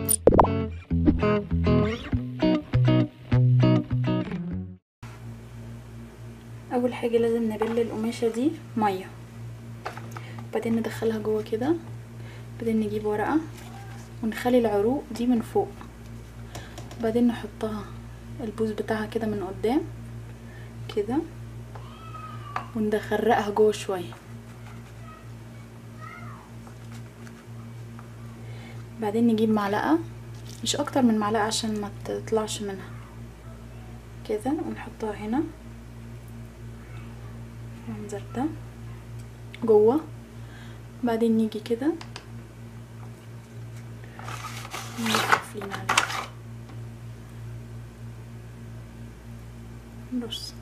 اول حاجه لازم نبل القماشه دي ميه بعدين ندخلها جوه كده بعدين نجيب ورقه ونخلي العروق دي من فوق بعدين نحطها البوز بتاعها كده من قدام كده وندخرقها جوه شويه بعدين نجيب معلقه مش اكتر من معلقه عشان ما تطلعش منها كده ونحطها هنا المنظر ده جوه بعدين نيجي كده قافلين عليه بص